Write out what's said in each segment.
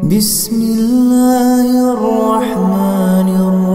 بسم الله الرحمن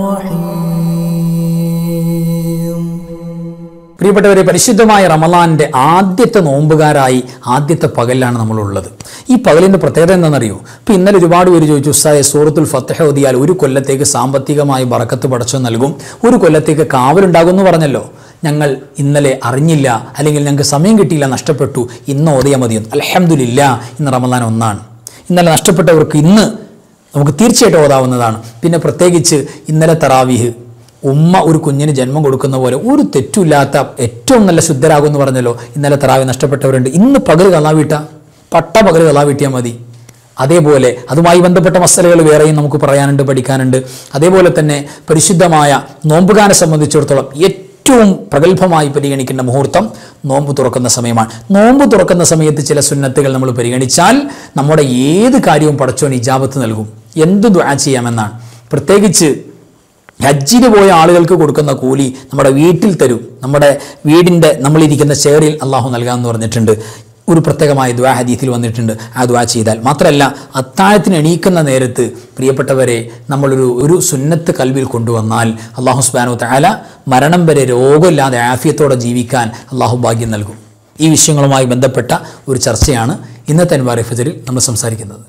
الرحيم പ്രിയപ്പെട്ടവരെ പരിശുദ്ധമായ റമലാന്റെ ആദ്യത്തെ നോമ്പുകാരായി ആദ്യത്തെ പകലിലാണ് നമ്മളുള്ളത് ഈ പകലിന്റെ പ്രത്യേകത എന്താണെന്നറിയോ ഇപ്പൊ ഇന്നലെ ഒരുപാട് പേര് ചോദിച്ചു ഉസ്താദെ സൂറത്തുൽ ഫത്തഹ ഓതിയാൽ ഒരു കൊല്ലത്തേക്ക് സാമ്പത്തികമായി ബറക്കത്ത് പടച്ചു നൽകും ഒരു കൊല്ലത്തേക്ക് കാവലുണ്ടാകും എന്ന് പറഞ്ഞല്ലോ ഞങ്ങൾ ഇന്നലെ അറിഞ്ഞില്ല അല്ലെങ്കിൽ ഞങ്ങൾക്ക് സമയം കിട്ടിയില്ല നഷ്ടപ്പെട്ടു ഇന്ന് ഓതിയാൽ മതിയെന്ന് അലഹമുല്ല ഇന്ന് റമലാൻ ഒന്നാണ് ഇന്നലെ നഷ്ടപ്പെട്ടവർക്ക് ഇന്ന് നമുക്ക് തീർച്ചയായിട്ടും ഓതാവുന്നതാണ് പിന്നെ പ്രത്യേകിച്ച് ഇന്നലെ തറാവീഹ് ഉമ്മ ഒരു കുഞ്ഞിന് ജന്മം കൊടുക്കുന്ന പോലെ ഒരു തെറ്റുമില്ലാത്ത ഏറ്റവും നല്ല ശുദ്ധരാകും എന്ന് പറഞ്ഞല്ലോ ഇന്നലെ തറാവി നഷ്ടപ്പെട്ടവരുണ്ട് ഇന്ന് പകൽ കലാവീട്ട പട്ട പകൽ കലാവീട്ടിയാൽ മതി അതേപോലെ അതുമായി ബന്ധപ്പെട്ട മസലകൾ വേറെയും നമുക്ക് പറയാനുണ്ട് പഠിക്കാനുണ്ട് അതേപോലെ തന്നെ പരിശുദ്ധമായ നോമ്പുകാരെ സംബന്ധിച്ചിടത്തോളം ഏറ്റവും പ്രഗത്ഭമായി പരിഗണിക്കേണ്ട മുഹൂർത്തം നോമ്പ് തുറക്കുന്ന സമയമാണ് നോമ്പ് തുറക്കുന്ന സമയത്ത് ചില സുന്നത്തുകൾ നമ്മൾ പരിഗണിച്ചാൽ നമ്മുടെ ഏത് കാര്യവും പടച്ചോൻ ഇജാബത്ത് നൽകും എന്ത് ദുആ ചെയ്യാമെന്നാണ് പ്രത്യേകിച്ച് ഹജ്ജിന് പോയ ആളുകൾക്ക് കൊടുക്കുന്ന കൂലി നമ്മുടെ വീട്ടിൽ തരും നമ്മുടെ വീടിൻ്റെ നമ്മളിരിക്കുന്ന ചെയറിൽ അള്ളാഹു നൽകാമെന്ന് പറഞ്ഞിട്ടുണ്ട് ഒരു പ്രത്യേകമായ ദ്വാ ഹദീത്തിൽ വന്നിട്ടുണ്ട് ആ ദ്വാ ചെയ്താൽ മാത്രമല്ല അത്താഴത്തിന് എണീക്കുന്ന നേരത്ത് പ്രിയപ്പെട്ടവരെ നമ്മളൊരു ഒരു സുന്നത്ത് കൽവിൽ കൊണ്ടുവന്നാൽ അള്ളാഹു സുബാനു താല മരണം വരെ രോഗമില്ലാതെ ആഫിയത്തോടെ ജീവിക്കാൻ അള്ളാഹു ഭാഗ്യം നൽകും ഈ വിഷയങ്ങളുമായി ബന്ധപ്പെട്ട ഒരു ചർച്ചയാണ് ഇന്നത്തെ അൻവാറി ഫജറിൽ നമ്മൾ സംസാരിക്കുന്നത്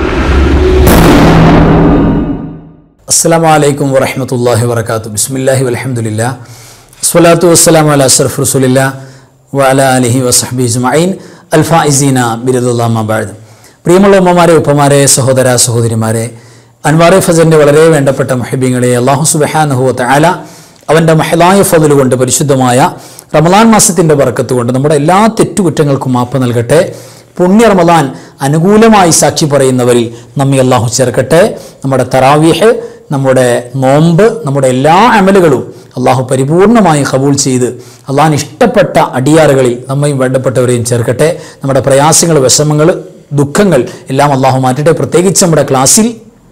അസ്സാം വലൈക്കും വറഹമത്തല്ലാഹി വർക്കാത്തു ബിസ്മില്ലാഹി വലഹമുല്ല സ്വലാത്തു വസ്സലാം അല അഷറഫ് റസുലില്ല വഅല അലിഹി വസഹബി ജുമൈൻ അൽഫായിസീന ബിരുദുല്ലാമാബാദ് പ്രിയമുള്ള ഉമ്മമാരെ ഉപ്പമാരെ സഹോദര സഹോദരിമാരെ അൻവാറെ ഫസലിൻ്റെ വളരെ വേണ്ടപ്പെട്ട മഹിബിങ്ങളെ അള്ളാഹു സുബഹാനഹു തആല അവൻ്റെ മഹലായ ഫതിൽ കൊണ്ട് പരിശുദ്ധമായ റമലാൻ മാസത്തിൻ്റെ ബർക്കത്ത് കൊണ്ട് നമ്മുടെ എല്ലാ തെറ്റുകുറ്റങ്ങൾക്കും മാപ്പ് നൽകട്ടെ പുണ്യ റമലാൻ അനുകൂലമായി സാക്ഷി പറയുന്നവരിൽ നമ്മെ അള്ളാഹു ചേർക്കട്ടെ നമ്മുടെ തറാവീഹ് നമ്മുടെ നോമ്പ് നമ്മുടെ എല്ലാ അമലുകളും അള്ളാഹു പരിപൂർണമായി കബൂൾ ചെയ്ത് അള്ളാഹിന് ഇഷ്ടപ്പെട്ട അടിയാറുകളിൽ നമ്മയും വേണ്ടപ്പെട്ടവരെയും ചേർക്കട്ടെ നമ്മുടെ പ്രയാസങ്ങൾ വിഷമങ്ങൾ ദുഃഖങ്ങൾ എല്ലാം അള്ളാഹു മാറ്റട്ടെ പ്രത്യേകിച്ച് നമ്മുടെ ക്ലാസ്സിൽ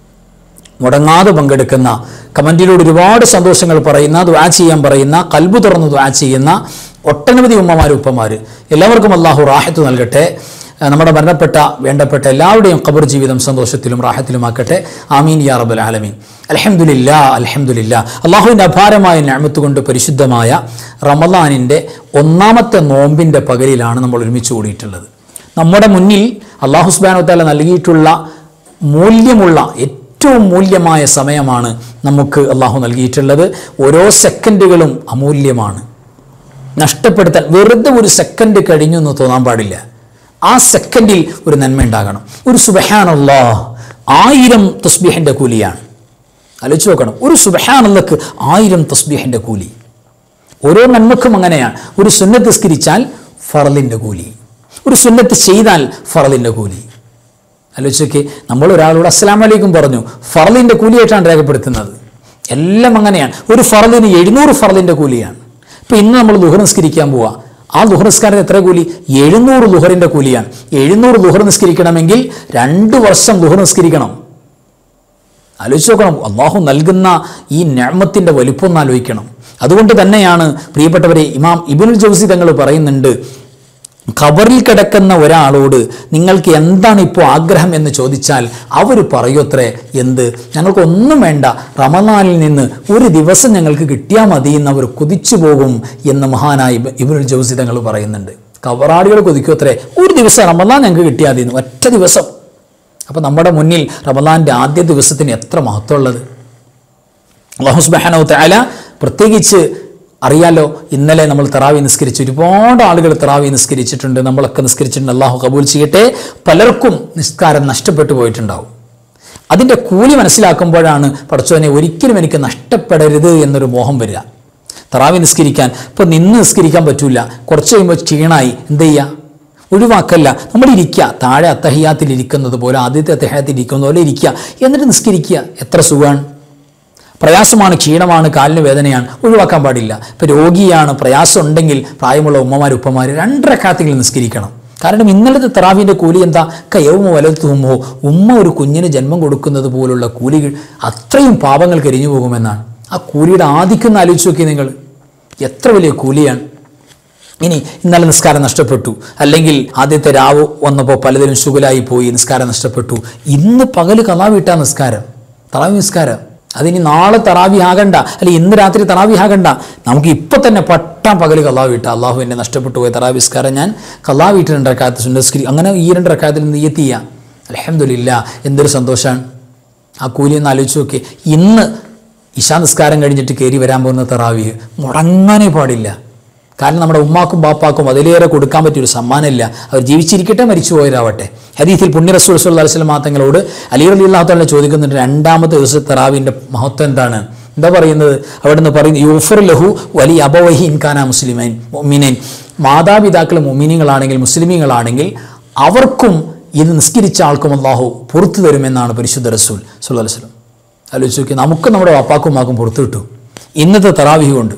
മുടങ്ങാതെ പങ്കെടുക്കുന്ന കമൻറ്റിലൂടെ ഒരുപാട് സന്തോഷങ്ങൾ പറയുന്ന ദ്വാ ചെയ്യാൻ പറയുന്ന കൽബ് തുറന്ന് ദ്വാ ചെയ്യുന്ന ഒട്ടനവധി ഉമ്മമാർ ഉപ്പമാർ എല്ലാവർക്കും അള്ളാഹു റാഹത്ത് നൽകട്ടെ ഏഹ് നമ്മുടെ മരണപ്പെട്ട വേണ്ടപ്പെട്ട എല്ലാവരുടെയും ഖബർ ജീവിതം സന്തോഷത്തിലും റാഹത്തിലുമാക്കട്ടെ ആമീൻ യാ റബ്ബൽ ആലമീൻ അലഹമുല്ല അലഹമുല്ല അള്ളാഹുവിൻ്റെ അപാരമായ ഞാമത്ത് കൊണ്ട് പരിശുദ്ധമായ റമലാനിൻ്റെ ഒന്നാമത്തെ നോമ്പിൻ്റെ പകലിലാണ് നമ്മൾ ഒരുമിച്ച് കൂടിയിട്ടുള്ളത് നമ്മുടെ മുന്നിൽ അള്ളാഹു സുബാനു താല നൽകിയിട്ടുള്ള മൂല്യമുള്ള ഏറ്റവും മൂല്യമായ സമയമാണ് നമുക്ക് അള്ളാഹു നൽകിയിട്ടുള്ളത് ഓരോ സെക്കൻഡുകളും അമൂല്യമാണ് നഷ്ടപ്പെടുത്താൻ വെറുതെ ഒരു സെക്കൻഡ് കഴിഞ്ഞു എന്ന് തോന്നാൻ പാടില്ല ആ സെക്കൻഡിൽ ഒരു നന്മ ഉണ്ടാകണം ഒരു സുബഹാനുള്ള ആയിരം തസ്ബീഹിൻ്റെ കൂലിയാണ് ആലോചിച്ച് നോക്കണം ഒരു സുബഹാനുള്ളക്ക് ആയിരം തസ്ബീഹിൻ്റെ കൂലി ഓരോ നന്മക്കും അങ്ങനെയാണ് ഒരു സുന്നത്ത് സ്കരിച്ചാൽ ഫറലിൻ്റെ കൂലി ഒരു സുന്നത്ത് ചെയ്താൽ ഫറലിൻ്റെ കൂലി ആലോചിച്ചൊക്കെ നമ്മൾ ഒരാളോട് അസ്സലാം വലൈക്കും പറഞ്ഞു ഫറലിൻ്റെ കൂലിയായിട്ടാണ് രേഖപ്പെടുത്തുന്നത് എല്ലാം അങ്ങനെയാണ് ഒരു ഫറലിന് എഴുന്നൂറ് ഫറലിൻ്റെ കൂലിയാണ് ഇപ്പം ഇന്ന് നമ്മൾ ലുഹർ നിസ്കരിക്കാൻ പോവാ ആ ലുഹർ നിസ്കാരം എത്ര കൂലി എഴുന്നൂറ് ലുഹറിൻ്റെ കൂലിയാണ് എഴുന്നൂറ് ലുഹർ നിസ്കരിക്കണമെങ്കിൽ രണ്ട് വർഷം ലുഹർ നിസ്കരിക്കണം ആലോചിച്ച് നോക്കണം അള്ളാഹു നൽകുന്ന ഈ ഞാമത്തിൻ്റെ വലിപ്പം ഒന്ന് ആലോചിക്കണം അതുകൊണ്ട് തന്നെയാണ് പ്രിയപ്പെട്ടവരെ ഇമാം ഇബുൽ ജൗസി തങ്ങൾ പറയുന്നുണ്ട് ഖബറിൽ കിടക്കുന്ന ഒരാളോട് നിങ്ങൾക്ക് എന്താണ് ഇപ്പോൾ ആഗ്രഹം എന്ന് ചോദിച്ചാൽ അവർ പറയൂത്രേ എന്ത് ഞങ്ങൾക്കൊന്നും വേണ്ട റമദാനിൽ നിന്ന് ഒരു ദിവസം ഞങ്ങൾക്ക് കിട്ടിയാൽ മതി എന്ന് അവർ കൊതിച്ചു പോകും എന്ന് മഹാനായി ഇബുൽ ജൗസി തങ്ങൾ പറയുന്നുണ്ട് കബറാളികൾ കൊതിക്കൂത്രേ ഒരു ദിവസം റമദാൻ ഞങ്ങൾക്ക് കിട്ടിയാൽ മതി എന്ന് ഒറ്റ ദിവസം അപ്പോൾ നമ്മുടെ മുന്നിൽ റമദാൻ്റെ ആദ്യ ദിവസത്തിന് എത്ര മഹത്വമുള്ളത് അള്ളാഹു സുബാനോ തആല പ്രത്യേകിച്ച് അറിയാലോ ഇന്നലെ നമ്മൾ തറാവി നിസ്കരിച്ചു ഒരുപാട് ആളുകൾ തറാവി നിസ്കരിച്ചിട്ടുണ്ട് നമ്മളൊക്കെ നിസ്കരിച്ചിട്ടുണ്ട് അള്ളാഹു കബൂൽ ചെയ്യട്ടെ പലർക്കും നിസ്കാരം നഷ്ടപ്പെട്ടു പോയിട്ടുണ്ടാവും അതിൻ്റെ കൂലി മനസ്സിലാക്കുമ്പോഴാണ് പടച്ചോനെ ഒരിക്കലും എനിക്ക് നഷ്ടപ്പെടരുത് എന്നൊരു മോഹം വരിക തറാവി നിസ്കരിക്കാൻ ഇപ്പോൾ നിന്ന് നിസ്കരിക്കാൻ പറ്റൂല കുറച്ച് കഴിയുമ്പോൾ ക്ഷീണായി എന്ത് ചെയ്യുക ഒഴിവാക്കല്ല നമ്മൾ ഇരിക്കുക താഴെ അത്തഹയ്യാത്തിൽ ഇരിക്കുന്നത് പോലെ ആദ്യത്തെ അത്തഹ്യാത്തിൽ ഇരിക്കുന്നത് പോലെ ഇരിക്കുക എന്നിട്ട് നിസ്കരിക്കുക എത്ര സുഖമാണ് പ്രയാസമാണ് ക്ഷീണമാണ് കാലിന് വേദനയാണ് ഒഴിവാക്കാൻ പാടില്ല ഇപ്പം രോഗിയാണ് പ്രയാസം ഉണ്ടെങ്കിൽ പ്രായമുള്ള ഉമ്മമാർ ഉപ്പമാർ രണ്ടരക്കാത്തിൽ നിസ്കരിക്കണം കാരണം ഇന്നലത്തെ തറാവിൻ്റെ കൂലി എന്താ കയവുമോ വലത്തുമോ ഉമ്മ ഒരു കുഞ്ഞിന് ജന്മം കൊടുക്കുന്നത് പോലുള്ള കൂലികൾ അത്രയും പാപങ്ങൾ കരിഞ്ഞു പോകുമെന്നാണ് ആ കൂലിയുടെ ആധിക്യം ഒന്ന് ആലോചിച്ച് നോക്കി നിങ്ങൾ എത്ര വലിയ കൂലിയാണ് ഇനി ഇന്നലെ നിസ്കാരം നഷ്ടപ്പെട്ടു അല്ലെങ്കിൽ ആദ്യത്തെ രാവ് വന്നപ്പോൾ പലതിലും ശുഗലായി പോയി നിസ്കാരം നഷ്ടപ്പെട്ടു ഇന്ന് പകല് കലാ വീട്ടാ നിസ്കാരം തറാവി നിസ്കാരം അതിനി നാളെ തറാവി ആകണ്ട അല്ലെങ്കിൽ ഇന്ന് രാത്രി തറാവി ആകണ്ട നമുക്ക് ഇപ്പം തന്നെ പട്ടാം പകല് കലാ വീട്ട അള്ളാഹു എന്നെ നഷ്ടപ്പെട്ടു പോയ തറാവി നിസ്കാരം ഞാൻ കലാ വീട്ടിൽ രണ്ട് റക്കാത്ത് സുന്നസ്കരി അങ്ങനെ ഈ രണ്ട് റക്കാത്തിൽ നീയത്ത് ചെയ്യാം അലഹമില്ല എന്തൊരു സന്തോഷമാണ് ആ കൂലി ഒന്ന് ആലോചിച്ച് നോക്കി ഇന്ന് ഇശാ നിസ്കാരം കഴിഞ്ഞിട്ട് കയറി വരാൻ പോകുന്ന തറാവി മുടങ്ങാനേ പാടില്ല കാരണം നമ്മുടെ ഉമ്മാക്കും ബാപ്പാക്കും അതിലേറെ കൊടുക്കാൻ പറ്റിയൊരു സമ്മാനമില്ല അവർ ജീവിച്ചിരിക്കട്ടെ മരിച്ചു പോയതാവട്ടെ ഹദീത്തിൽ പുണ്യ റസൂൽ സല്ലല്ലാഹു അലൈഹി വസല്ലം തങ്ങളോട് അലി റലി അള്ളാഹു ചോദിക്കുന്നുണ്ട് രണ്ടാമത്തെ ദിവസത്തെ തറാവിൻ്റെ മഹത്വം എന്താണ് എന്താ പറയുന്നത് അവിടെ നിന്ന് പറയുന്നത് യൂഫർ ലഹു വലി അബവഹി ഇൻകാന മുസ്ലിമൈൻ മൊമിനൈൻ മാതാപിതാക്കൾ മുമിനികളാണെങ്കിൽ മുസ്ലിമീങ്ങളാണെങ്കിൽ അവർക്കും ഇത് നിസ്കരിച്ച ആൾക്കും അള്ളാഹു പുറത്തു തരുമെന്നാണ് പരിശുദ്ധ റസൂൽ സല്ലല്ലാഹു അലൈഹി വസല്ലം ആലോചിച്ച് നോക്കി നമുക്ക് നമ്മുടെ വാപ്പാക്കും ഉമ്മാക്കും പുറത്തു കിട്ടും ഇന്നത്തെ തറാവിഹി കൊണ്ട്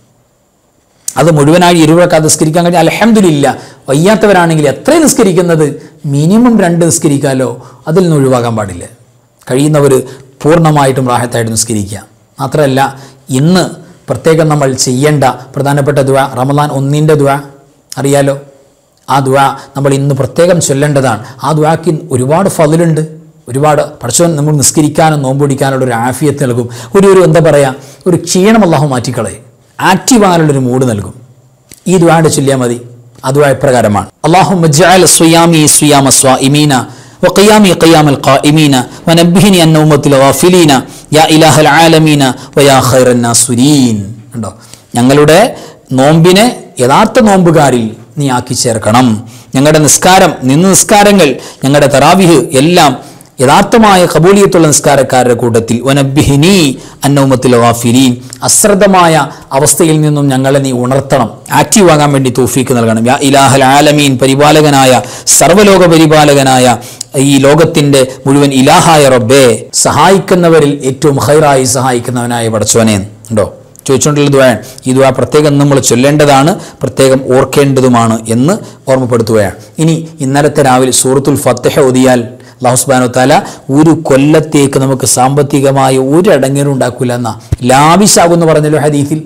അത് മുഴുവനായി ഇരുവരക്കാതെ നിസ്കരിക്കാൻ കഴിഞ്ഞാൽ അലഹമില്ല വയ്യാത്തവരാണെങ്കിൽ എത്രയും നിസ്കരിക്കുന്നത് മിനിമം രണ്ട് നിസ്കരിക്കാമല്ലോ അതിൽ നിന്ന് ഒഴിവാക്കാൻ പാടില്ല കഴിയുന്നവർ പൂർണ്ണമായിട്ടും റാഹത്തായിട്ട് നിസ്കരിക്കുക മാത്രമല്ല ഇന്ന് പ്രത്യേകം നമ്മൾ ചെയ്യേണ്ട പ്രധാനപ്പെട്ട ദുവ റമദാൻ ഒന്നിൻ്റെ ദുവ അറിയാലോ ആ ദുവ നമ്മൾ ഇന്ന് പ്രത്യേകം ചൊല്ലേണ്ടതാണ് ആ ദുവാക്ക് ഒരുപാട് ഫതിലുണ്ട് ഒരുപാട് പഠിച്ചവൻ നമ്മൾ നിസ്കരിക്കാനും നോമ്പൊടിക്കാനുള്ള ഒരു ആഫിയത്ത് നൽകും ഒരു ഒരു എന്താ പറയുക ഒരു ക്ഷീണം അള്ളാഹു മാറ്റിക്കളയും ആക്റ്റീവ് ആകാനുള്ളൊരു മൂഡ് നൽകും ഈ ദുആയുടെ ചൊല്ലിയാൽ മതി ആ ദുആ ഇപ്രകാരമാണ് അള്ളാഹു സുയാമി സുയാമ സ്വാഇമീന وقيامي قيام القائمين ونبهني أن أمة الغافلين يا إله العالمين ويا خير الناصرين ഉണ്ടോ ഞങ്ങളുടെ നോമ്പിനെ യഥാർത്ഥ നോമ്പുകാരിൽ നീ ആക്കി ചേർക്കണം ഞങ്ങളുടെ നിസ്കാരം നിന്ന് നിസ്കാരങ്ങൾ ഞങ്ങളുടെ തറാവിഹ് എല്ലാം യഥാർത്ഥമായ കബൂലിയത്തുള്ള നിസ്കാരക്കാരുടെ കൂട്ടത്തിൽ വനബിഹിനി അന്നൗമത്തിൽ വാഫിരീൻ അശ്രദ്ധമായ അവസ്ഥയിൽ നിന്നും ഞങ്ങളെ നീ ഉണർത്തണം ആക്റ്റീവ് ആകാൻ വേണ്ടി തോഫീക്ക് നൽകണം യാ ഇലാഹൽ ആലമീൻ പരിപാലകനായ സർവ്വലോക പരിപാലകനായ ഈ ലോകത്തിന്റെ മുഴുവൻ ഇലാഹായ റബ്ബേ സഹായിക്കുന്നവരിൽ ഏറ്റവും ഹൈറായി സഹായിക്കുന്നവനായ പടച്ചോനെ ഉണ്ടോ ചോദിച്ചുകൊണ്ടുള്ള ദ്വാൻ ഈ ദ്വാ പ്രത്യേകം നമ്മൾ ചൊല്ലേണ്ടതാണ് പ്രത്യേകം ഓർക്കേണ്ടതുമാണ് എന്ന് ഓർമ്മപ്പെടുത്തുകയാണ് ഇനി ഇന്നലത്തെ രാവിലെ സൂറത്തുൽ ഫത്തഹ ഓതിയാൽ അള്ളാഹു സുബ്ഹാനഹു താല ഒരു കൊല്ലത്തേക്ക് നമുക്ക് സാമ്പത്തികമായ ഒരു അടങ്ങലും ഉണ്ടാക്കില്ല എന്ന ലാവിശാകുമെന്ന് പറഞ്ഞല്ലോ ഹദീസിൽ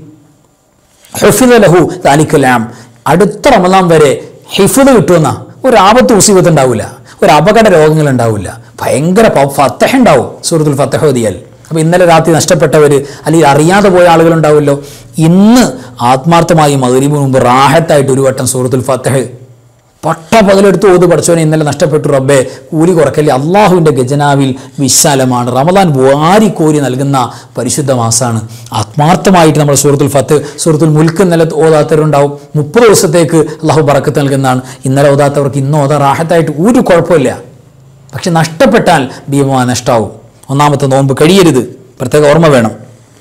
ഹെഫിദ ലഹു താലിക്കലാം അടുത്ത റമദാൻ വരെ ഹിഫുദ് കിട്ടുമെന്ന ഒരു ആപത്ത് മുസീബത്ത് ഉണ്ടാവില്ല ഒരു അപകട രോഗങ്ങൾ ഉണ്ടാവില്ല ഭയങ്കര പ- ഫത്തഹ ഉണ്ടാവും സൂറത്തുൽ ഫത്തഹ ഓതിയാൽ അപ്പോൾ ഇന്നലെ രാത്രി നഷ്ടപ്പെട്ടവർ അല്ലെങ്കിൽ അറിയാതെ പോയ ആളുകളുണ്ടാവുമല്ലോ ഇന്ന് ആത്മാർത്ഥമായി മകരിബ് മുമ്പ് റാഹത്തായിട്ട് ഒരു വട്ടം സൂറത്തുൽ ഫത്തഹ് പട്ട പകലെടുത്ത് ഓത് പഠിച്ചവനെ ഇന്നലെ നഷ്ടപ്പെട്ടു റബ്ബേ കൂലി കുറക്കല്ലേ അള്ളാഹുവിൻ്റെ ഗജനാവിൽ വിശാലമാണ് റമദാൻ വാരിക്കോരി നൽകുന്ന പരിശുദ്ധ മാസമാണ് ആത്മാർത്ഥമായിട്ട് നമ്മൾ സൂറത്തുൽ ഫത്ത് സൂറത്തുൽ മുൽക്ക് ഇന്നലെ ഓതാത്തവരുണ്ടാവും മുപ്പത് ദിവസത്തേക്ക് അള്ളാഹു ബറക്കത്ത് നൽകുന്നതാണ് ഇന്നലെ ഓതാത്തവർക്ക് ഇന്ന് ഓതാ റാഹത്തായിട്ട് ഒരു കുഴപ്പമില്ല പക്ഷെ നഷ്ടപ്പെട്ടാൽ ഭീമമായ നഷ്ടാവും ഒന്നാമത്തെ നോമ്പ് കഴിയരുത് പ്രത്യേക ഓർമ്മ വേണം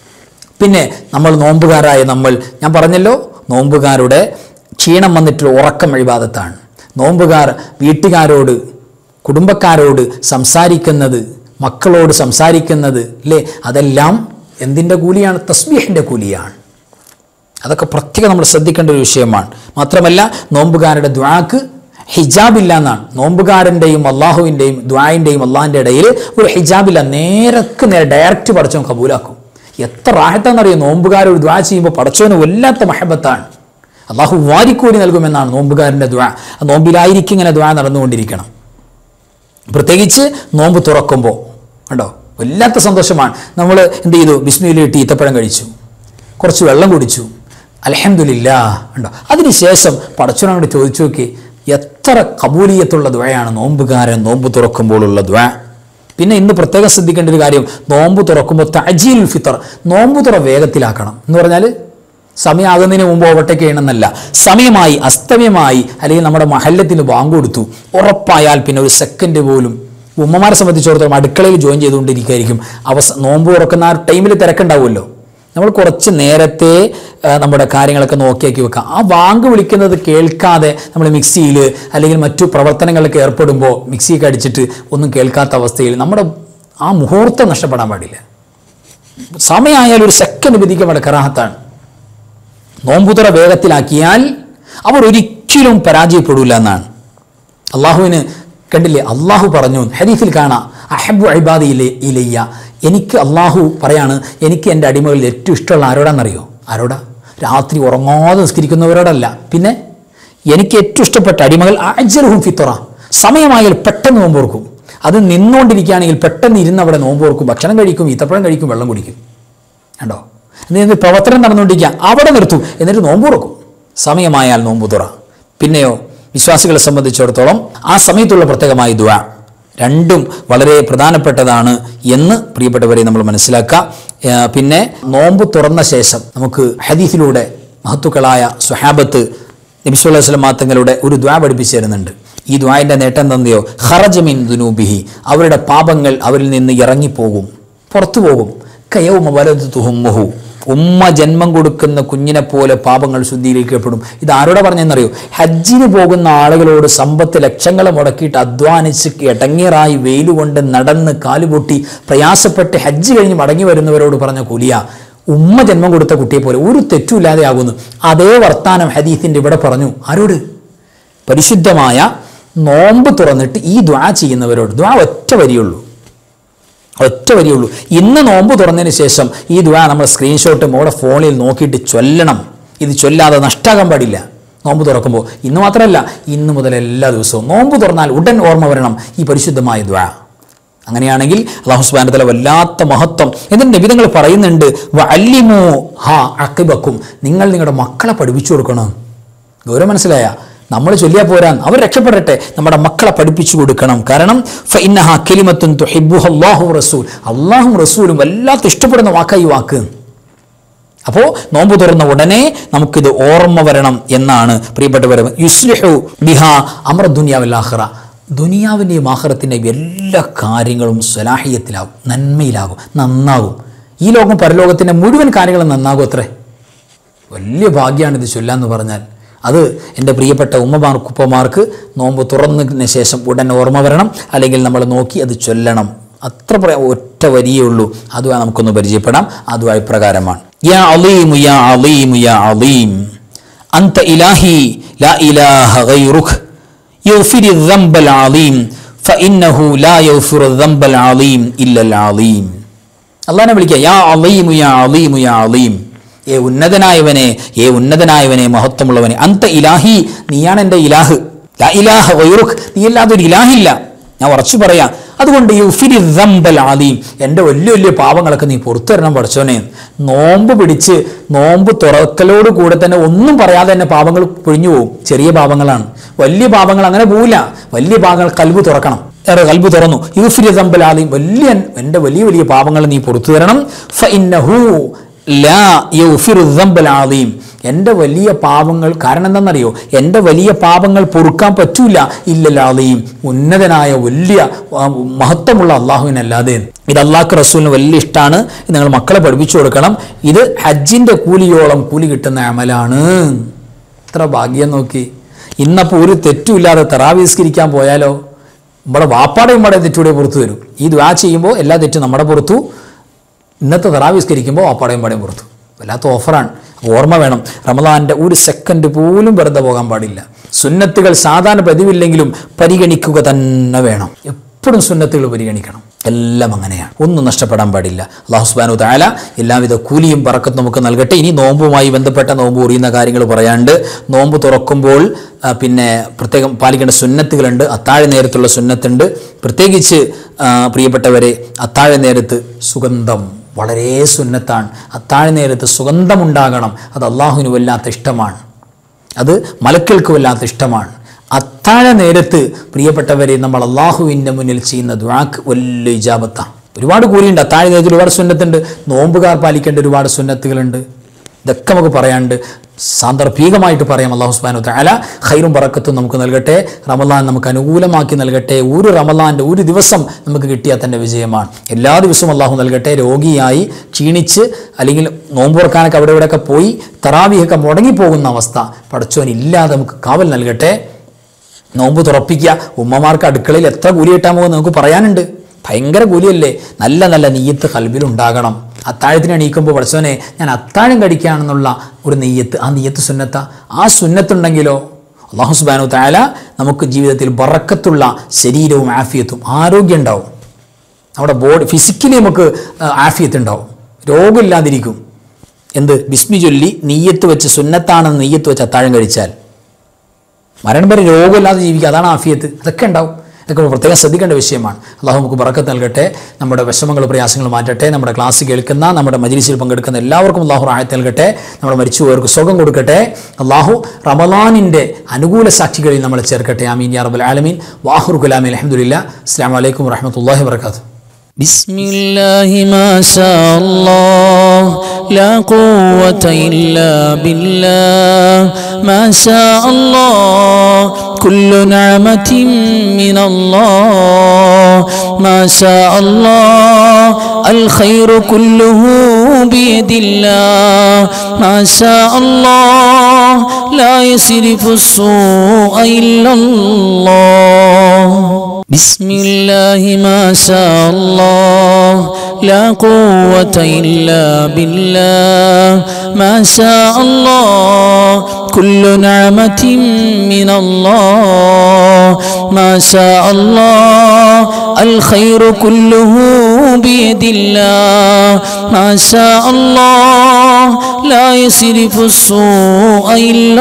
പിന്നെ നമ്മൾ നോമ്പുകാരായ നമ്മൾ ഞാൻ പറഞ്ഞല്ലോ നോമ്പുകാരുടെ ക്ഷീണം വന്നിട്ടുള്ള ഉറക്കം അഴിബാദത്താണ് നോമ്പുകാർ വീട്ടുകാരോട് കുടുംബക്കാരോട് സംസാരിക്കുന്നത് മക്കളോട് സംസാരിക്കുന്നത് അല്ലേ അതെല്ലാം എന്തിൻ്റെ കൂലിയാണ് തസ്ബീഹിൻ്റെ കൂലിയാണ് അതൊക്കെ പ്രത്യേകം നമ്മൾ ശ്രദ്ധിക്കേണ്ട ഒരു വിഷയമാണ് മാത്രമല്ല നോമ്പുകാരുടെ ദ്വാക്ക് ഹിജാബില്ല എന്നാണ് നോമ്പുകാരൻ്റെയും അള്ളാഹുവിൻ്റെയും ദ്വായിൻ്റെയും അള്ളാഹിൻ്റെ ഇടയിൽ ഒരു ഹിജാബില്ല നേരക്ക് നേരെ ഡയറക്റ്റ് പടച്ചവൻ കബൂലാക്കും എത്ര റാഹത്താണെന്നറിയാം നോമ്പുകാരോട് ദ്വാ ചെയ്യുമ്പോൾ പടച്ചവന് വല്ലാത്ത മഹബത്താണ് അള്ളാഹു വാരിക്കോരി നൽകുമെന്നാണ് നോമ്പുകാരൻ്റെ ദ്വാ ആ നോമ്പിലായിരിക്കും ഇങ്ങനെ ദ്വാ നടന്നുകൊണ്ടിരിക്കണം പ്രത്യേകിച്ച് നോമ്പ് തുറക്കുമ്പോൾ കണ്ടോ വല്ലാത്ത സന്തോഷമാണ് നമ്മൾ എന്ത് ചെയ്തു ബിസ്മിയിലിട്ട് ഈത്തപ്പഴം കഴിച്ചു കുറച്ച് വെള്ളം കുടിച്ചു അലഹമില്ല ഉണ്ടോ അതിനുശേഷം പടച്ചവനോട് ചോദിച്ചു നോക്കി എത്ര കബൂലിയത്തുള്ള ദ്വയാണ് നോമ്പുകാരൻ നോമ്പ് തുറക്കുമ്പോഴുള്ള ദ്വ പിന്നെ ഇന്ന് പ്രത്യേകം ശ്രദ്ധിക്കേണ്ട ഒരു കാര്യം നോമ്പ് തുറക്കുമ്പോൾ തജീൽ ഫിത്തർ നോമ്പ് തുറ വേഗത്തിലാക്കണം എന്ന് പറഞ്ഞാൽ സമയമാകുന്നതിന് മുമ്പ് ഓവർടേക്ക് ചെയ്യണമെന്നല്ല സമയമായി അസ്തമയമായി അല്ലെങ്കിൽ നമ്മുടെ മഹല്ലത്തിന് ബാങ്ക് കൊടുത്തു ഉറപ്പായാൽ പിന്നെ ഒരു സെക്കൻഡ് പോലും ഉമ്മമാരെ സംബന്ധിച്ചിടത്തോളം അടുക്കളയിൽ ജോയിൻ ചെയ്തുകൊണ്ടിരിക്കുകയായിരിക്കും അവസ നോമ്പ് തുറക്കുന്ന ആ ടൈമിൽ തിരക്കുണ്ടാവുമല്ലോ നമ്മൾ കുറച്ച് നേരത്തെ ആ, നമ്മുടെ കാര്യങ്ങളൊക്കെ നോക്കിയാക്കി വെക്കാം ആ വാങ്ക് വിളിക്കുന്നത് കേൾക്കാതെ നമ്മൾ മിക്സിയിൽ അല്ലെങ്കിൽ മറ്റു പ്രവർത്തനങ്ങളിലൊക്കെ ഏർപ്പെടുമ്പോൾ മിക്സിയൊക്കെ അടിച്ചിട്ട് ഒന്നും കേൾക്കാത്ത അവസ്ഥയിൽ നമ്മുടെ ആ മുഹൂർത്തം നഷ്ടപ്പെടാൻ പാടില്ല സമയമായാൽ ഒരു സെക്കൻഡ് വിധിക്കാൻ വളരെ കറാഹത്താണ് നോമ്പുതുറ വേഗത്തിലാക്കിയാൽ അവർ ഒരിക്കലും പരാജയപ്പെടില്ല എന്നാണ് അള്ളാഹുവിന് കണ്ടില്ലേ അള്ളാഹു പറഞ്ഞു ഹദീഫിൽ കാണാം അഹബു അഹിബാദി ഇലയ്യ എനിക്ക് അള്ളാഹു പറയാണ് എനിക്ക് എൻ്റെ അടിമകളിൽ ഏറ്റവും ഇഷ്ടമുള്ള ആരോടാണെന്നറിയോ ആരോടാ രാത്രി ഉറങ്ങാതെ നിസ്കരിക്കുന്നവരോടല്ല പിന്നെ എനിക്ക് ഏറ്റവും ഇഷ്ടപ്പെട്ട അടിമകൾ അജർഹും ഫിത്തറ സമയമായാൽ പെട്ടെന്ന് നോമ്പോർക്കും അത് നിന്നുകൊണ്ടിരിക്കുകയാണെങ്കിൽ പെട്ടെന്ന് ഇരുന്ന് അവിടെ നോമ്പോർക്കും ഭക്ഷണം കഴിക്കും ഈത്തപ്പഴം കഴിക്കും വെള്ളം കുടിക്കും കണ്ടോ എന്നിട്ട് പ്രവർത്തനം നടന്നുകൊണ്ടിരിക്കുക അവിടെ നിർത്തും എന്നിട്ട് നോമ്പ് തുറക്കും സമയമായാൽ നോമ്പ് തുറ പിന്നെയോ വിശ്വാസികളെ സംബന്ധിച്ചിടത്തോളം ആ സമയത്തുള്ള പ്രത്യേകമായ ദുആ രണ്ടും വളരെ പ്രധാനപ്പെട്ടതാണ് എന്ന് പ്രിയപ്പെട്ടവരെ നമ്മൾ മനസ്സിലാക്കുക ആ, പിന്നെ നോമ്പ് തുറന്ന ശേഷം നമുക്ക് ഹദീസിലൂടെ മഹത്തുക്കളായ സുഹാബത്ത് നബിസ്വല്ലാ വസ്ലം മാത്തങ്ങളുടെ ഒരു ദ്വാ പഠിപ്പിച്ചു തരുന്നുണ്ട് ഈ ദ്വാന്റെ നേട്ടം തന്നെയോ ഹറജമിൻ ദുനൂബിഹി അവരുടെ പാപങ്ങൾ അവരിൽ നിന്ന് ഇറങ്ങിപ്പോകും പുറത്തു പോകും കയവുമ വലതു തുഹുമ്മുഹു ഉമ്മ ജന്മം കൊടുക്കുന്ന കുഞ്ഞിനെ പോലെ പാപങ്ങൾ ശുദ്ധീകരിക്കപ്പെടും ഇത് ആരോടെ പറഞ്ഞെന്നറിയോ ഹജ്ജിന് പോകുന്ന ആളുകളോട് സമ്പത്ത് ലക്ഷങ്ങൾ മുടക്കിയിട്ട് അധ്വാനിച്ച് ഇടങ്ങേറായി വെയിലുകൊണ്ട് നടന്ന് കാലുപൊട്ടി പ്രയാസപ്പെട്ട് ഹജ്ജ് കഴിഞ്ഞ് മടങ്ങി വരുന്നവരോട് പറഞ്ഞ കൂലിയ ഉമ്മ ജന്മം കൊടുത്ത കുട്ടിയെ പോലെ ഒരു തെറ്റുമില്ലാതെ ആകുന്നു അതേ വർത്താനം ഹദീസിന്റെ ഇവിടെ പറഞ്ഞു ആരോട് പരിശുദ്ധമായ നോമ്പ് തുറന്നിട്ട് ഈ ദ്വാ ചെയ്യുന്നവരോട് ദ്വാ ഒറ്റ വരിയുള്ളൂ ഒറ്റ വരിയുള്ളൂ ഇന്ന് നോമ്പ് തുറന്നതിന് ശേഷം ഈ ദ്വാ നമ്മൾ സ്ക്രീൻഷോട്ട് നമ്മുടെ ഫോണിൽ നോക്കിയിട്ട് ചൊല്ലണം ഇത് ചൊല്ലാതെ നഷ്ടാകാൻ പാടില്ല നോമ്പ് തുറക്കുമ്പോൾ ഇന്ന് മാത്രമല്ല ഇന്ന് മുതൽ എല്ലാ ദിവസവും നോമ്പ് തുറന്നാൽ ഉടൻ ഓർമ്മ വരണം ഈ പരിശുദ്ധമായ ദ്വാ അങ്ങനെയാണെങ്കിൽ അള്ളാഹു സുബാനത്തല വല്ലാത്ത മഹത്വം എന്നിട്ട് നിബിധങ്ങൾ പറയുന്നുണ്ട് വല്ലിമോ ഹാ അക്കിബക്കും നിങ്ങൾ നിങ്ങളുടെ മക്കളെ പഠിപ്പിച്ചു കൊടുക്കണം ഗൗരവം മനസ്സിലായ നമ്മൾ ചൊല്ലിയാൽ പോരാൻ അവർ രക്ഷപ്പെടട്ടെ നമ്മുടെ മക്കളെ പഠിപ്പിച്ചു കൊടുക്കണം കാരണം ഫഇന്നഹ കലിമത്തുൻ തുഹിബ്ബുഹ അല്ലാഹു റസൂൽ അള്ളാഹും റസൂലും വല്ലാത്ത ഇഷ്ടപ്പെടുന്ന വാക്കായി വാക്ക് അപ്പോൾ നോമ്പ് തുറന്ന ഉടനെ നമുക്കിത് ഓർമ്മ വരണം എന്നാണ് പ്രിയപ്പെട്ടവർ യുസ്ലിഹു ബിഹ അമർ ദുനിയാവില്ലാഹ്റ ദുനിയാവിൻ്റെയും ആഹ്റത്തിൻ്റെയും എല്ലാ കാര്യങ്ങളും സ്വലാഹിയത്തിലാകും നന്മയിലാകും നന്നാകും ഈ ലോകം പരലോകത്തിൻ്റെ മുഴുവൻ കാര്യങ്ങളും നന്നാകും അത്രേ വലിയ ഭാഗ്യമാണ് ഇത് ചൊല്ലാന്ന് പറഞ്ഞാൽ അത് എൻ്റെ പ്രിയപ്പെട്ട ഉമ്മമാർക്ക് ഉപ്പമാർക്ക് നോമ്പ് തുറന്നതിന് ശേഷം ഉടൻ ഓർമ്മ വരണം അല്ലെങ്കിൽ നമ്മൾ നോക്കി അത് ചൊല്ലണം അത്ര പ്ര- ഒറ്റ വരിയേ ഉള്ളൂ അതുമായി നമുക്കൊന്ന് പരിചയപ്പെടാം അതുമായി പ്രകാരമാണ് യാ അലീമു യാ അലീമു യാ അലീം അന്ത ഇലാഹി ലാ ഇലാഹ ഗൈറുഖ് يغفر الذنب العظيم فإنه لا يغفر الذنب العظيم إلا العظيم അള്ളാഹിനെ വിളിക്കുക യാ അലീമു യാ അലീമു യാ അലീം ഏ ഉന്നതനായവനെ ഏ ഉന്നതനായവനെ മഹത്വമുള്ളവനെ അന്ത ഇലാഹി നീയാണ് എൻ്റെ ഇലാഹ് ലാ ഇലാഹ ഗൈറുഖ് നീ അല്ലാതെ ഒരു ഇലാഹില്ല ഞാൻ ഉറച്ചു പറയാം അതുകൊണ്ട് യുഫിരി ദംബൽ ആദീം എൻ്റെ വലിയ വലിയ പാപങ്ങളൊക്കെ നീ പുറത്തു തരണം പഠിച്ചോനെ നോമ്പ് പിടിച്ച് നോമ്പ് തുറക്കലോട് കൂടെ തന്നെ ഒന്നും പറയാതെ തന്നെ പാപങ്ങൾ പൊഴിഞ്ഞു പോകും ചെറിയ പാപങ്ങളാണ് വലിയ പാപങ്ങൾ അങ്ങനെ പോവില്ല വലിയ പാപങ്ങൾ കൽബ് തുറക്കണം ഏറെ കൽബ് തുറന്നു യുഫിരി ദംബൽ ആദീം വലിയ എൻ്റെ വലിയ വലിയ പാപങ്ങൾ നീ പുറത്തു തരണം ഫഇന്നഹു ലാ യഗ്ഫിറു ദംബൽ ആദീം എൻ്റെ വലിയ പാപങ്ങൾ കാരണം എന്താണെന്നറിയോ എൻ്റെ വലിയ പാപങ്ങൾ പൊറുക്കാൻ പറ്റൂല ഇല്ലല്ലാതെയും ഉന്നതനായ വലിയ ആ, മഹത്വമുള്ള അള്ളാഹുവിനല്ലാതെ ഇത് അള്ളാഹ്ക്ക് റസൂലിന് വലിയ ഇഷ്ടമാണ് ഇത് നിങ്ങൾ മക്കളെ പഠിപ്പിച്ചു കൊടുക്കണം ഇത് ഹജ്ജിൻ്റെ കൂലിയോളം കൂലി കിട്ടുന്ന അമലാണ് ഇത്ര ഭാഗ്യം നോക്കി ഇന്നപ്പോൾ ഒരു തെറ്റുമില്ലാതെ തെറാവിസ്കരിക്കാൻ പോയാലോ നമ്മുടെ വാപ്പാടെയും നമ്മുടെ തെറ്റൂടെ പുറത്തു വരും ഈ ദ്വാ ചെയ്യുമ്പോൾ എല്ലാ തെറ്റും നമ്മുടെ പുറത്തു ഇന്നത്തെ തറാവിസ്കരിക്കുമ്പോൾ വാപ്പാടെയും പാടെയും പുറത്തു വല്ലാത്ത ഓഫറാണ് ഓർമ്മ വേണം റമദാൻ്റെ ഒരു സെക്കൻഡ് പോലും വെറുതെ പോകാൻ പാടില്ല സുന്നത്തുകൾ സാധാരണ പതിവില്ലെങ്കിലും പരിഗണിക്കുക തന്നെ വേണം എപ്പോഴും സുന്നത്തുകൾ പരിഗണിക്കണം എല്ലാം അങ്ങനെയാണ് ഒന്നും നഷ്ടപ്പെടാൻ പാടില്ല അള്ളാഹു സുബാനു താല എല്ലാവിധ കൂലിയും പറക്കത്തും നമുക്ക് നൽകട്ടെ ഇനി നോമ്പുമായി ബന്ധപ്പെട്ട നോമ്പ് ഉറിയുന്ന കാര്യങ്ങൾ പറയാണ്ട് നോമ്പ് തുറക്കുമ്പോൾ ആ, പിന്നെ പ്രത്യേകം പാലിക്കേണ്ട സുന്നത്തുകളുണ്ട് അത്താഴ നേരത്തുള്ള സുന്നത്തുണ്ട് പ്രത്യേകിച്ച് ആ, പ്രിയപ്പെട്ടവരെ അത്താഴ നേരത്ത് സുഗന്ധം വളരെ സുന്നത്താണ് അത്താഴ നേരത്ത് സുഗന്ധമുണ്ടാകണം അത് അള്ളാഹുവിന് വല്ലാത്ത ഇഷ്ടമാണ് അത് മലക്കൾക്ക് വല്ലാത്ത ഇഷ്ടമാണ് അത്താഴ നേരത്ത് പ്രിയപ്പെട്ടവരെ നമ്മൾ അള്ളാഹുവിൻ്റെ മുന്നിൽ ചെയ്യുന്ന ദ്വാക്ക് വലിയ ഇജാബത്താണ് ഒരുപാട് കൂലിയുണ്ട് അത്താഴ നേരത്തിൽ ഒരുപാട് സുന്നത്തുണ്ട് നോമ്പുകാർ പാലിക്കേണ്ട ഒരുപാട് സുന്നത്തുകളുണ്ട് ഇതൊക്കെ നമുക്ക് പറയാണ്ട് സാന്ദർഭികമായിട്ട് പറയാം അള്ളാഹു സുബാനു താല ഖൈറും പറക്കത്തും നമുക്ക് നൽകട്ടെ റമലാൻ നമുക്ക് അനുകൂലമാക്കി നൽകട്ടെ ഒരു റമലാൻ്റെ ഒരു ദിവസം നമുക്ക് കിട്ടിയാൽ തന്നെ വിജയമാണ് എല്ലാ ദിവസവും അള്ളാഹു നൽകട്ടെ രോഗിയായി ക്ഷീണിച്ച് അല്ലെങ്കിൽ നോമ്പ് തുറക്കാനൊക്കെ അവിടെ ഇവിടെയൊക്കെ പോയി തറാവിയൊക്കെ മുടങ്ങിപ്പോകുന്ന അവസ്ഥ പടച്ചോൻ ഇല്ലാതെ നമുക്ക് കാവൽ നൽകട്ടെ നോമ്പ് തുറപ്പിക്കുക ഉമ്മമാർക്ക് അടുക്കളയിൽ എത്ര കൂലി കിട്ടാൻ പോകുമെന്ന് നമുക്ക് പറയാനുണ്ട് ഭയങ്കര കൂലിയല്ലേ നല്ല നല്ല നെയ്യത്ത് കൽബിൽ ഉണ്ടാകണം അത്താഴത്തിന് എണീക്കുമ്പോൾ പഠിച്ചോനെ ഞാൻ അത്താഴം കഴിക്കുകയാണെന്നുള്ള ഒരു നെയ്യത്ത് ആ നെയ്യത്ത് സുന്നത്ത ആ സുന്നത്തുണ്ടെങ്കിലോ അള്ളാഹു സുബാനു താല നമുക്ക് ജീവിതത്തിൽ ബറക്കത്തുള്ള ശരീരവും ആഫിയത്തും ആരോഗ്യം ഉണ്ടാവും നമ്മുടെ ബോഡി ഫിസിക്കലി നമുക്ക് ആ, ആഫിയത്ത് ഉണ്ടാവും രോഗമില്ലാതിരിക്കും എന്ത് ബിസ്മി ചൊല്ലി നെയ്യത്ത് വെച്ച് സുന്നത്താണെന്ന് നെയ്യത്ത് വെച്ച് അത്താഴം കഴിച്ചാൽ മരണം വരെ രോഗമില്ലാതെ ജീവിക്കുക അതാണ് ആഫിയത്ത് അതൊക്കെ ഉണ്ടാവും ഇതൊക്കെ പ്രത്യേകം ശ്രദ്ധിക്കേണ്ട വിഷയമാണ് അള്ളാഹു നമുക്ക് ബറക്കത്ത് നൽകട്ടെ നമ്മുടെ വിഷമങ്ങൾ പ്രയാസങ്ങൾ മാറ്റട്ടെ നമ്മുടെ ക്ലാസ് കേൾക്കുന്ന നമ്മുടെ മജിലിസിൽ പങ്കെടുക്കുന്ന എല്ലാവർക്കും അള്ളാഹു റായത്ത് നൽകട്ടെ നമ്മുടെ മരിച്ചുപോയവർക്ക് സുഖം കൊടുക്കട്ടെ അള്ളാഹു റമലാനിൻ്റെ അനുകൂല സാക്ഷികളിൽ നമ്മളെ ചേർക്കട്ടെ ആമീൻ യാ റബ്ബൽ ആലമീൻ വാഹുർ ഗുലാമി അലഹമുല്ല അസ്സാം വലൈക്കും വറഹമത്തല്ലാഹി വർക്കാത്തു بسم الله ما شاء الله لا قوة إلا بالله ما شاء الله كل نعمة من الله ما شاء الله الخير كله بيد الله ما شاء الله لا يصرف السوء إلا الله بسم الله ما شاء الله لا قوة إلا بالله ما شاء الله كل نعمة من الله ما شاء الله الخير كله بيد الله ما شاء الله لا يصرف السوء إلا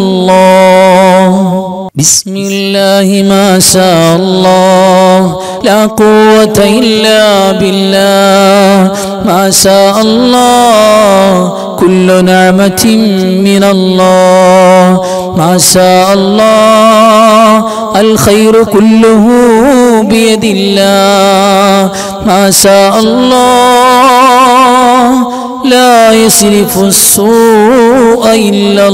الله بسم الله ما شاء الله لا قوة إلا بالله ما شاء الله كل نعمة من الله ما شاء الله الخير كله بيد الله ما شاء الله لا يصرف السوء إلا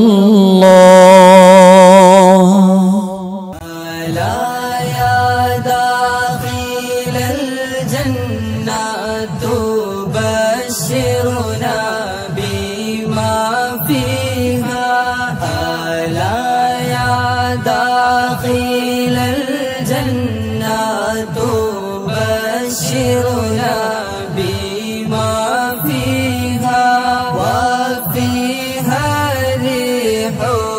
الله لا يا داخل الجنة تبشرنا بما فيها ألا يا داخل الجنة تبشرنا بما فيها وفيها ريح